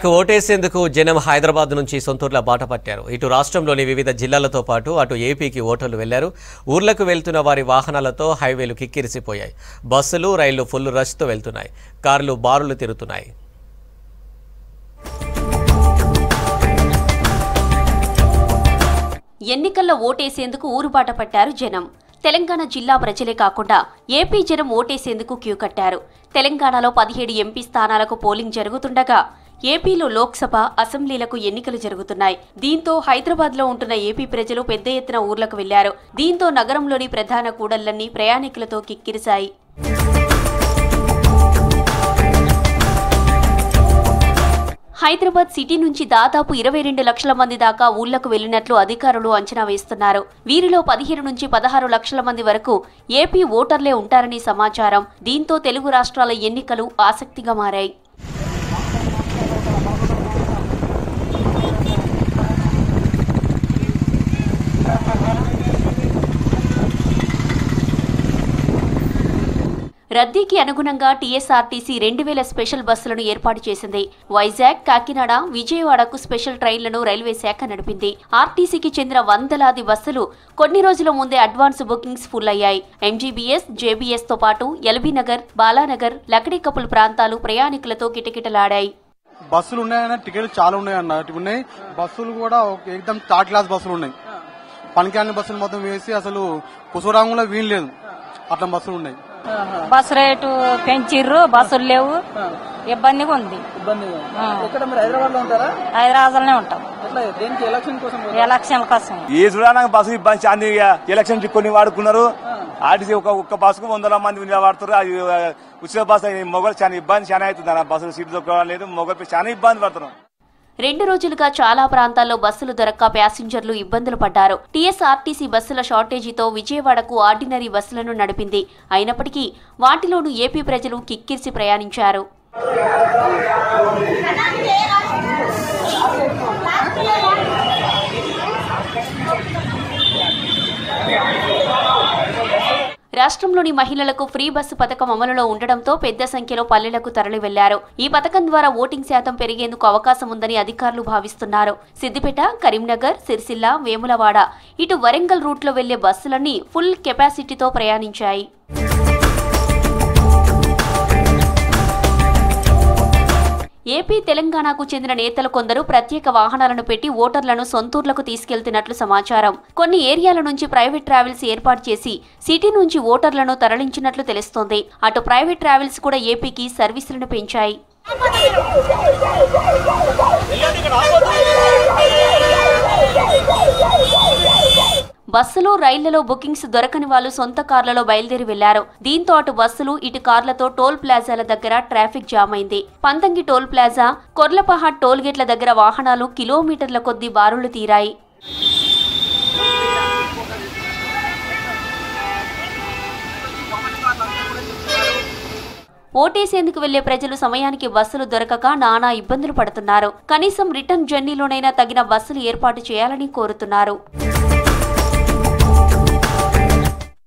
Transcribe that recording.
కు ఓటేసేందుకు జనం హైదరాబాద్ నుంచి సొంతూర్ల బాట పట్టారు ఇటు రాష్ట్రంలోని వివిధ జిల్లాలతో పాటు అటు ఏపీకి ఓటర్లు వెళ్లారు ఊర్లకు వెళ్తున్న వారి వాహనాలతో హైవేలు కిక్కిరిసిపోయాయి బస్సులు రైళ్లు ఫుల్ రష్తో వెళ్తున్నాయి కార్లు బారులు తిరుగుతున్నాయి ఎన్నికల్లో ఓటేసేందుకు ఊరుబాట పట్టారు జనం తెలంగాణ జిల్లా ప్రజలే కాకుండా ఏపీ జనం ఓటేసేందుకు క్యూ కట్టారు తెలంగాణలో పదిహేడు ఎంపీ స్థానాలకు పోలింగ్ జరుగుతుండగా ఏపీలో లోక్సభ అసెంబ్లీలకు ఎన్నికలు జరుగుతున్నాయి దీంతో హైదరాబాద్ లో ఉంటున్న ఏపీ ప్రజలు పెద్ద ఎత్తున ఊర్లకు వెళ్లారు దీంతో నగరంలోని ప్రధాన కూడళ్లన్నీ ప్రయాణికులతో కిక్కిరిశాయి హైదరాబాద్ సిటీ నుంచి దాదాపు ఇరవై రెండు లక్షల మంది దాకా ఊళ్లకు వెళ్లినట్లు అధికారులు అంచనా వేస్తున్నారు వీరిలో పదిహేను నుంచి పదహారు లక్షల మంది వరకు ఏపీ ఓటర్లే ఉంటారని సమాచారం దీంతో తెలుగు రాష్ట్రాల ఎన్నికలు ఆసక్తిగా మారాయి రద్దీకి అనుగుణంగా టీఎస్ఆర్టీసీ రెండు వేల స్పెషల్ బస్సులను ఏర్పాటు చేసింది వైజాగ్ కాకినాడ విజయవాడకు స్పెషల్ ట్రైన్లను రైల్వే శాఖ నడిపింది ఆర్టీసీకి చెందిన వందలాది బస్సులు కొన్ని రోజుల ముందే అడ్వాన్స్ బుకింగ్స్ ఫుల్ అయ్యాయి ఎంజీబీఎస్ జేబీఎస్ తో పాటు ఎల్బీ నగర్ బాలానగర్ లకడీకపుల్ ప్రాంతాలు ప్రయాణికులతో కిటకిటలాడాయి బస్సులు ఉన్నాయన్న టికెట్లు చాలా ఉన్నాయి అన్న ఉన్నాయి బస్సులు కూడా ఒక- ఏకదం థర్డ్ క్లాస్ బస్సులు ఉన్నాయి పనికిరాని బస్సులు మొత్తం వేసి అసలు కుసురాంగులో వీలు లేదు అట్లా బస్సులు ఉన్నాయి బస్సు రేటు పెంచిర్రు బస్సులు లేవు ఇబ్బందిగా ఉంది ఇబ్బందిగా ఆ. ఎక్కడ మరి హైదరాబాద్ లో ఉంటారా హైదరాబాద్లోనే ఉంటాం ఎట్లా దేనికి ఎలక్షన్ కోసం ఎలక్షన్ కోసం ఏ చూడడానికి బస్సు ఇబ్బంది చాంది ఎలక్షన్ కి కొన్ని వాడుకున్నారు ఆర్టీసీ ఒక ఒక్క బస్సుకు వందల మంది వాడుతారు అది ఆ, ఉచిత బస్సు మొగలు చాలా ఇబ్బంది చాలా అవుతుంది అన్న బస్సు సీట్ దొరకడం లేదు మొగలు చాలా ఇబ్బంది పడుతున్నారు రెండు రోజులుగా చాలా ప్రాంతాల్లో బస్సులు దొరక్క ప్యాసింజర్లు ఇబ్బందులు పడ్డారు టీఎస్ఆర్టీసీ బస్సుల షార్టేజీతో విజయవాడకు ఆర్డినరీ బస్సులను నడిపింది అయినప్పటికీ వాటిలోనూ ఏపీ ప్రజలు కిక్కిరిసి ప్రయాణించారు రాష్ట్రంలోని మహిళలకు ఫ్రీ బస్సు పథకం అమలులో ఉండడంతో పెద్ద సంఖ్యలో పల్లెలకు తరలి వెళ్లారు ఈ పథకం ద్వారా ఓటింగ్ శాతం పెరిగేందుకు అవకాశం ఉందని అధికారులు భావిస్తున్నారు సిద్దిపేట కరీంనగర్ సిరిసిల్ల వేములవాడ ఇటు వరంగల్ రూట్లో వెళ్లే బస్సులన్నీ ఫుల్ కెపాసిటీతో ప్రయాణించాయి ఏపీ తెలంగాణకు చెందిన నేతలు కొందరు ప్రత్యేక వాహనాలను పెట్టి ఓటర్లను సొంతూర్లకు తీసుకెళ్తున్నట్లు సమాచారం కొన్ని ఏరియాల నుంచి ప్రైవేట్ ట్రావెల్స్ ఏర్పాటు చేసి సిటీ నుంచి ఓటర్లను తరలించినట్లు తెలుస్తోంది అటు ప్రైవేట్ ట్రావెల్స్ కూడా ఏపీకి సర్వీసులను పెంచాయి బస్సులు రైళ్లలో బుకింగ్స్ దొరకని వాళ్ళు సొంత కార్లలో బయలుదేరి వెళ్లారు దీంతో అటు బస్సులు ఇటు కార్లతో టోల్ ప్లాజాల దగ్గర ట్రాఫిక్ జామ్ అయింది Pantangi toll plaza Korlapahad toll గేట్ల దగ్గర వాహనాలు కిలోమీటర్ల కొద్దీ బారులు తీరాయి ఓటేసేందుకు వెళ్లే ప్రజలు సమయానికి బస్సులు దొరకక నానా ఇబ్బందులు పడుతున్నారు కనీసం రిటర్న్ జర్నీలోనైనా తగిన బస్సులు ఏర్పాటు చేయాలని కోరుతున్నారు